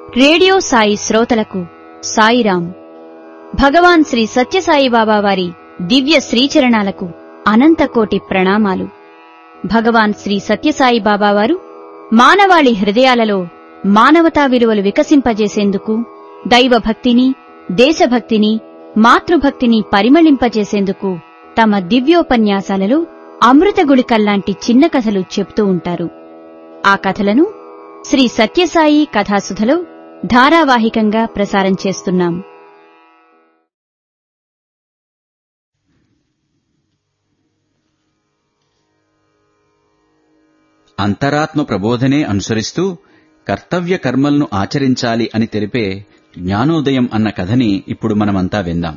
radio Sai శ్రోతలకు సాయిరాం భగవాన్ శ్రీ సత్యసాయి బాబా వారి దివ్య శ్రీచరణాలకు అనంతకోటి ప్రణామాలు భగవాన్ శ్రీ సత్యసాయి బాబా వారు మానవాళి హృదయాలలో మానవతా విలువలు వికసింపజేసేందుకు దైవభక్తిని దేశభక్తిని మాతృభక్తిని పరిమళింపజేసేందుకు తమ దివ్యోపన్యాసాలలో అమృతగుళికల్లాంటి చిన్న కథలు చెప్తూ ఉంటారు ఆ కథలను శ్రీ సత్యసాయి కథాసుధలో ధారావాహికంగా ప్రసారం చేస్తున్నాం అంతరాత్మ ప్రబోధనే అనుసరిస్తూ కర్తవ్య కర్మలను ఆచరించాలి అని తెలిపే జ్ఞానోదయం అన్న కథని ఇప్పుడు మనమంతా విందాం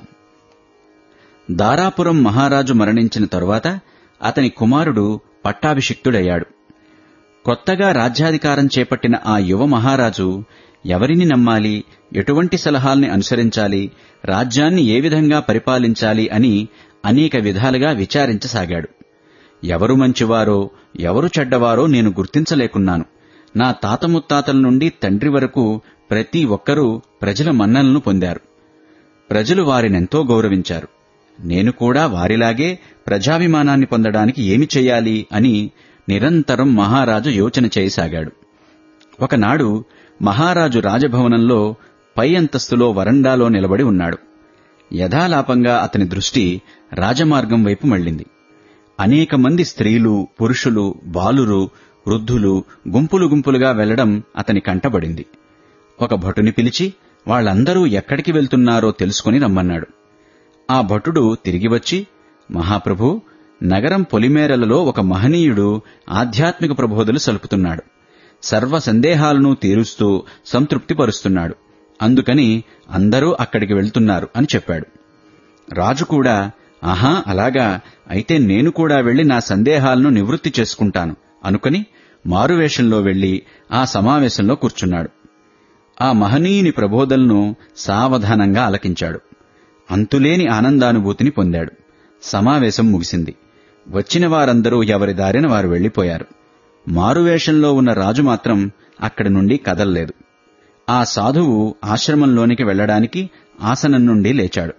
దారాపురం మహారాజు మరణించిన తరువాత అతని కుమారుడు పట్టాభిషిక్తుడయ్యాడు కొత్తగా రాజ్యాధికారం చేపట్టిన ఆ యువ మహారాజు ఎవరిని నమ్మాలి ఎటువంటి సలహాల్ని అనుసరించాలి రాజ్యాన్ని ఏ విధంగా పరిపాలించాలి అని అనేక విధాలుగా విచారించసాగాడు ఎవరు మంచివారో ఎవరు చెడ్డవారో నేను గుర్తించలేకున్నాను నా తాత ముత్తాతల నుండి తండ్రి వరకు ప్రతి ఒక్కరూ ప్రజల మన్ననలను పొందారు ప్రజలు వారినెంతో గౌరవించారు నేను కూడా వారిలాగే ప్రజాభిమానాన్ని పొందడానికి ఏమి చెయ్యాలి అని నిరంతరం మహారాజు యోచన చేయసాగాడు ఒకనాడు మహారాజు రాజభవనంలో పై అంతస్తులో వరండాలో నిలబడి ఉన్నాడు యథాలాపంగా అతని దృష్టి రాజమార్గం వైపు మళ్ళింది అనేక మంది స్త్రీలు పురుషులు బాలురు వృద్ధులు గుంపులు గుంపులుగా వెళ్లడం అతని కంటబడింది ఒక భటుని పిలిచి వాళ్లందరూ ఎక్కడికి వెళ్తున్నారో తెలుసుకుని రమ్మన్నాడు ఆ భటుడు తిరిగి వచ్చి మహాప్రభు నగరం పొలిమేరలలో ఒక మహనీయుడు ఆధ్యాత్మిక ప్రబోధలు సలుపుతున్నాడు సర్వ సందేహాలను తీరుస్తూ సంతృప్తిపరుస్తున్నాడు అందుకని అందరూ అక్కడికి వెళ్తున్నారు అని చెప్పాడు రాజు కూడా ఆహా అలాగా అయితే నేను కూడా వెళ్లి నా సందేహాలను నివృత్తి చేసుకుంటాను అనుకుని మారువేషంలో వెళ్లి ఆ సమావేశంలో కూర్చున్నాడు ఆ మహనీయుని ప్రబోధలను సావధానంగా ఆలకించాడు అంతులేని ఆనందానుభూతిని పొందాడు సమావేశం ముగిసింది వచ్చిన వారందరూ ఎవరి దారిన వారు వెళ్లిపోయారు మారువేషంలో ఉన్న రాజు మాత్రం అక్కడి నుండి కదల్లేదు ఆ సాధువు ఆశ్రమంలోనికి వెళ్లడానికి ఆసనం నుండి లేచాడు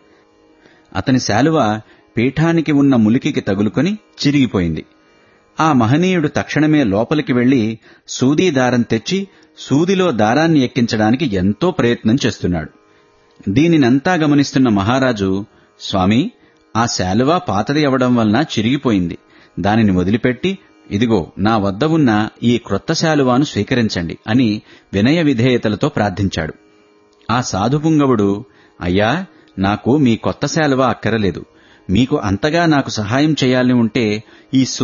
అతని శాలువ పీఠానికి ఉన్న ములికికి తగులుకొని చిరిగిపోయింది ఆ మహనీయుడు తక్షణమే లోపలికి వెళ్లి సూదీ దారం తెచ్చి సూదిలో దారాన్ని ఎక్కించడానికి ఎంతో ప్రయత్నం చేస్తున్నాడు దీనినంతా గమనిస్తున్న మహారాజు స్వామి ఆ శాలువ పాతది అవడం వలన చిరిగిపోయింది దానిని వదిలిపెట్టి ఇదిగో నా వద్ద ఉన్న ఈ క్రొత్త శాలువాను స్వీకరించండి అని వినయ విధేయతలతో ప్రార్థించాడు ఆ సాధుపుంగవుడు అయ్యా నాకు మీ కొత్త శాలువ అక్కరలేదు మీకు అంతగా నాకు సహాయం చేయాలని ఉంటే ఈ